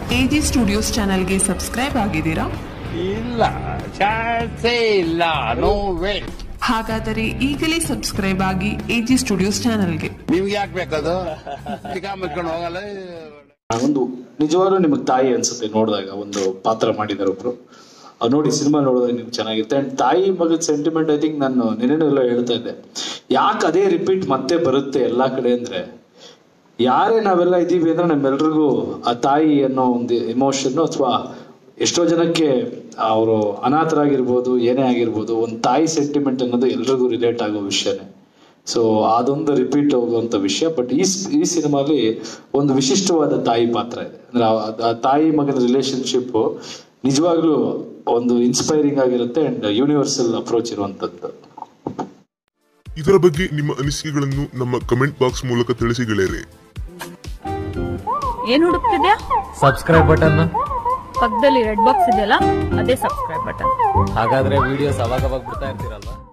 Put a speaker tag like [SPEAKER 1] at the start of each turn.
[SPEAKER 1] AG studios ಚಾನೆಲ್ಗೆ subscribe ಆಗಿದ್ದೀರಾ
[SPEAKER 2] ಇಲ್ಲ ಚಾನ್ಸೇ ಇಲ್ಲ ನೋ ವೇ
[SPEAKER 1] ಹಾಗಾದರೆ ಈಗಲೇ ಸಬ್ಸ್ಕ್ರೈಬ್ ಆಗಿ ಎಜಿ ಸ್ಟುಡಿಯೋಸ್ ಚಾನೆಲ್ಗೆ
[SPEAKER 2] ನಿಮ್ಗೆ ಯಾಕೆ ಬೇಕದು ಚಿಕ್ಕ ಮುಚ್ಕೊಂಡು ಹೋಗಲ್ಲ
[SPEAKER 3] ಒಂದು ನಿಜವಾಗ್ಲೂ ನಿಮಗೆ ತಾಯಿ ಅನ್ಸುತ್ತೆ ನೋಡಿದಾಗ ಒಂದು ಪಾತ್ರ ಮಾಡಿದಾರೆ ಒಬ್ರು ಅದ್ ನೋಡಿ ಸಿನಿಮಾ ನೋಡಿದಾಗ ನಿಮ್ಗೆ ಚೆನ್ನಾಗಿರುತ್ತೆ ಅಂಡ್ ತಾಯಿ ಮಗದ ಸೆಂಟಿಮೆಂಟ್ ಐ ಥಿಂಕ್ ನಾನು ನೆನೆನೆಲ್ಲ ಹೇಳ್ತಾ ಇದ್ದೆ ಯಾಕೆ ಅದೇ ರಿಪೀಟ್ ಮತ್ತೆ ಬರುತ್ತೆ ಎಲ್ಲಾ ಕಡೆ ಅಂದ್ರೆ ಯಾರೇ ನಾವೆಲ್ಲ ಇದ್ದೀವಿ ಅಂದ್ರೆ ನಮ್ಮೆಲ್ರಿಗೂ ಆ ತಾಯಿ ಅನ್ನೋ ಒಂದು ಎಮೋಷನ್ ಅಥವಾ ಎಷ್ಟೋ ಜನಕ್ಕೆ ಅವರು ಅನಾಥರಾಗಿರ್ಬೋದು ಏನೇ ಆಗಿರ್ಬೋದು ಒಂದು ತಾಯಿ ಸೆಂಟಿಮೆಂಟ್ ಅನ್ನೋದು ಎಲ್ರಿಗೂ ರಿಲೇಟ್ ಆಗೋ ವಿಷಯನೇ ಸೊ ಅದೊಂದು ರಿಪೀಟ್ ಹೋಗುವಂತ ವಿಷಯ ಬಟ್ ಈ ಸ್- ಈ ಸಿನಿಮಾಲಿ ಒಂದು ವಿಶಿಷ್ಟವಾದ ತಾಯಿ ಪಾತ್ರ ಇದೆ ಅಂದ್ರೆ ಆ- ಆ ತಾಯಿ ಮಗನ ರಿಲೇಶನ್ಶಿಪ್ ನಿಜವಾಗ್ಲೂ ಒಂದು ಇನ್ಸ್ಪೈರಿಂಗ್ ಆಗಿರುತ್ತೆ ಅಂಡ್ ಯೂನಿವರ್ಸಲ್ ಅಪ್ರೋಚ್ ಇರುವಂತದ್ದು
[SPEAKER 4] ಇದರ ಬಗ್ಗೆ ನಿಮ್ಮ ಅನಿಸಿಕೆಗಳನ್ನು ನಮ್ಮ ಕಮೆಂಟ್ ಬಾಕ್ಸ್ ಮೂಲಕ ತಿಳಿಸಿ ಗೆಳೆಯರೆ
[SPEAKER 5] ಏನ್ ಹುಡುಕ್ತಿದ್ಯಾ
[SPEAKER 6] ಸಬ್ಸ್ಕ್ರೈಬ್ ಬಟನ್
[SPEAKER 5] ಪಕ್ಕದಲ್ಲಿ ರೆಡ್ ಬಾಕ್ಸ್ ಇದೆಯಲ್ಲ ಅದೇ ಸಬ್ಸ್ಕ್ರೈಬ್ ಬಟನ್
[SPEAKER 6] ಹಾಗಾದ್ರೆ ವಿಡಿಯೋಸ್ ಅವಾಗ ಅವಾಗ ಬಿಡ್ತಾ ಇರ್ತೀರಲ್ವಾ